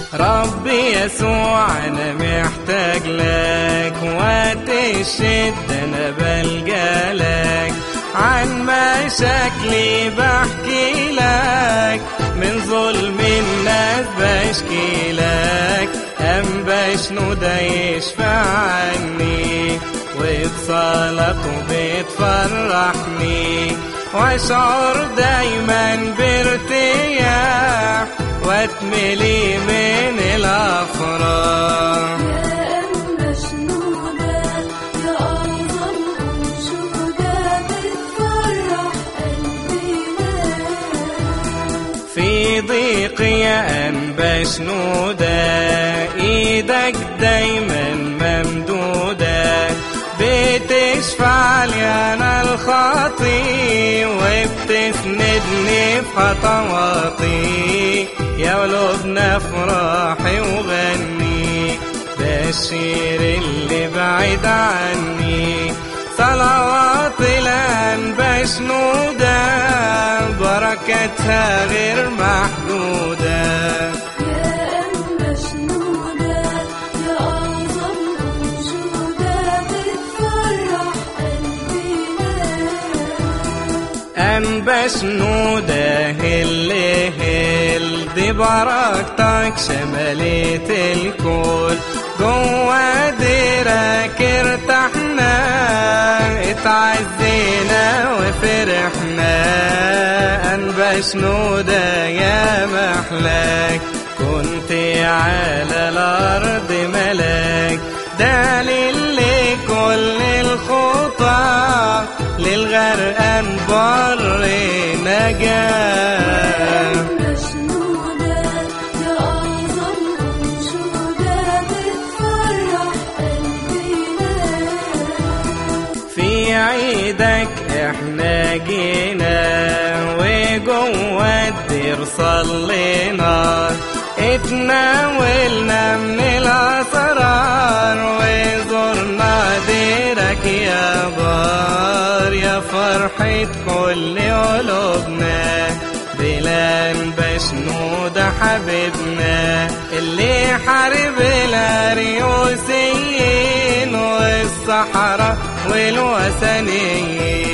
ربي يسوع أنا محتاج لك وقت الشدة أنا بلجأ لك عن مشاكلي بحكي لك من ظلم الناس بشكي لك أم بشنو ده يشفع عني وبصلاته بتفرحني واشعر دايما بارتياح واتملي من الافراح يا أنبا شنودة يا أعظم أنشودة بتفرح قلبنا في ضيق يا أنبا شنودة إيدك دايما ممدودة بتشفع لي أنا الخاطي وبتسندني في خطواتي يا قلوبنا افرحي وغني بشير اللي بعيد عني صلوات الأنبا شنودة بركتها غير محدودة يا أنبا شنودة يا أعظم أنشودة بتفرح قلبنا أنبا شنودة هل هل دي بركتك شملت الكل جوا ديرك ارتحنا اتعزينا وفرحنا أنبا شنودة يا محلاك كنت على الأرض ملاك ده لكل الخطى للغرقان بر نجاه أنبا شنودة يا أعظم أنشودة بتفرح قلبنا في عيدك احنا جينا وجوه الدير صلينا اتناولنا من الاسرار وزرنا ديرك يا بار يا فرحة كل قلوبنا بلان بشنود حبيبنا اللي حارب الاريوسيين والصحراء والوثنيين